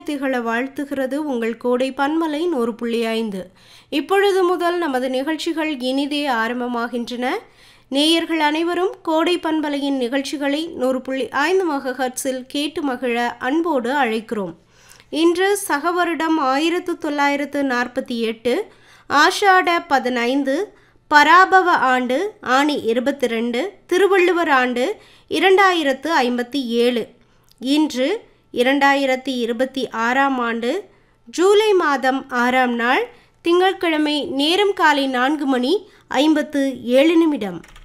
திகழ வாழ்த்துகிறது உங்கள் கோடை பன்மலை நூறு புள்ளி ஐந்து இப்பொழுது முதல் நமது நிகழ்ச்சிகள் இனிதே ஆரம்பமாகின்றன நேயர்கள் அனைவரும் கோடை பண்பலையின் நிகழ்ச்சிகளை நூறு புள்ளி ஐந்து மகஹர்ட்ஸில் கேட்டு மகிழ அன்போடு அழைக்கிறோம் இன்று சக வருடம் ஆயிரத்து தொள்ளாயிரத்து நாற்பத்தி எட்டு ஆஷாட பதினைந்து பராபவ ஆண்டு ஆணி இருபத்தி ரெண்டு திருவள்ளுவர் ஆண்டு இரண்டாயிரத்து ஐம்பத்தி ஏழு இன்று இரண்டாயிரத்தி இருபத்தி ஆறாம் ஆண்டு ஜூலை மாதம் ஆறாம் நாள் திங்கட்கிழமை நேரம் காலை நான்கு மணி ஐம்பத்து ஏழு நிமிடம்